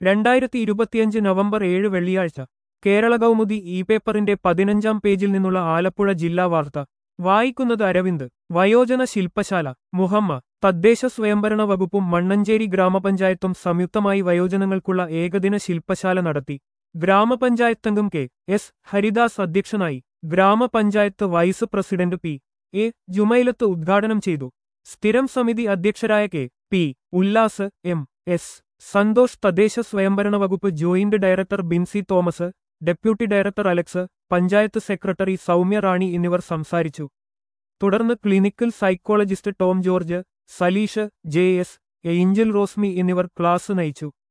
രണ്ടായിരത്തി ഇരുപത്തിയഞ്ച് നവംബർ ഏഴ് വെള്ളിയാഴ്ച കേരള കൗമുദി ഇ പേപ്പറിന്റെ പതിനഞ്ചാം പേജിൽ നിന്നുള്ള ആലപ്പുഴ ജില്ലാ വാർത്ത വായിക്കുന്നത് അരവിന്ദ് വയോജന ശില്പശാല മുഹമ്മ തദ്ദേശ സ്വയംഭരണ വകുപ്പും മണ്ണഞ്ചേരി ഗ്രാമപഞ്ചായത്തും സംയുക്തമായി വയോജനങ്ങൾക്കുള്ള ഏകദിന ശില്പശാല നടത്തി ഗ്രാമപഞ്ചായത്തംഗം കെ എസ് ഹരിദാസ് അധ്യക്ഷനായി ഗ്രാമപഞ്ചായത്ത് vice president P A Jumailath ഉദ്ഘാടനം ചെയ്തു സ്ഥിരം സമിതി അധ്യക്ഷരായ K P Ullas M S Santhosh തദ്ദേശ സ്വയംഭരണ വകുപ്പ് joint director Binsy Thomas deputy director Alex panchayat secretary Soumya Rani എന്നിവർ സംസാരിച്ചു തുടർന്ന് clinical psychologist Tom George Saleesh J S Angel Rosmi എന്നിവർ ക്ലാസ് നയിച്ചു